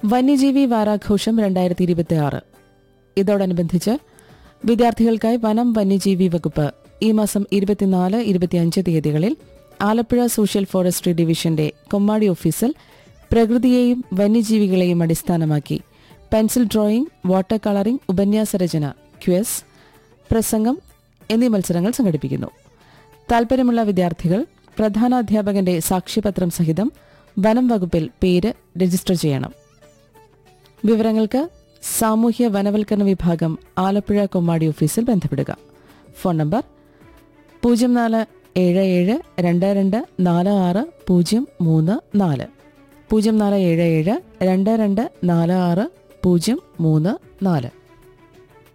വന്യജീവി വാരാഘോഷം രണ്ടായിരത്തി ഇരുപത്തി ആറ് ഇതോടനുബന്ധിച്ച് വിദ്യാർത്ഥികൾക്കായി വനം വന്യജീവി വകുപ്പ് ഈ മാസം ഇരുപത്തിനാല് ഇരുപത്തിയഞ്ച് തീയതികളിൽ ആലപ്പുഴ സോഷ്യൽ ഫോറസ്ട്രി ഡിവിഷന്റെ കൊമ്മാടി ഓഫീസിൽ പ്രകൃതിയെയും വന്യജീവികളെയും അടിസ്ഥാനമാക്കി പെൻസിൽ ഡ്രോയിംഗ് വാട്ടർ കളറിംഗ് ഉപന്യാസ രചന ക്വസ് പ്രസംഗം എന്നീ മത്സരങ്ങൾ സംഘടിപ്പിക്കുന്നു താൽപര്യമുള്ള വിദ്യാർത്ഥികൾ പ്രധാനാധ്യാപകന്റെ സാക്ഷ്യപത്രം സഹിതം വനം വകുപ്പിൽ പേര് രജിസ്റ്റർ ചെയ്യണം വിവരങ്ങൾക്ക് സാമൂഹ്യ വനവൽക്കരണ വിഭാഗം ആലപ്പുഴ കൊമ്മാടി ഓഫീസിൽ ബന്ധപ്പെടുക ഫോൺ നമ്പർ പൂജ്യം നാല് ഏഴ് ഏഴ് രണ്ട് രണ്ട് നാല് ആറ് പൂജ്യം മൂന്ന് നാല് പൂജ്യം നാല് ഏഴ് ഏഴ് രണ്ട് രണ്ട് നാല് ആറ് പൂജ്യം മൂന്ന് നാല്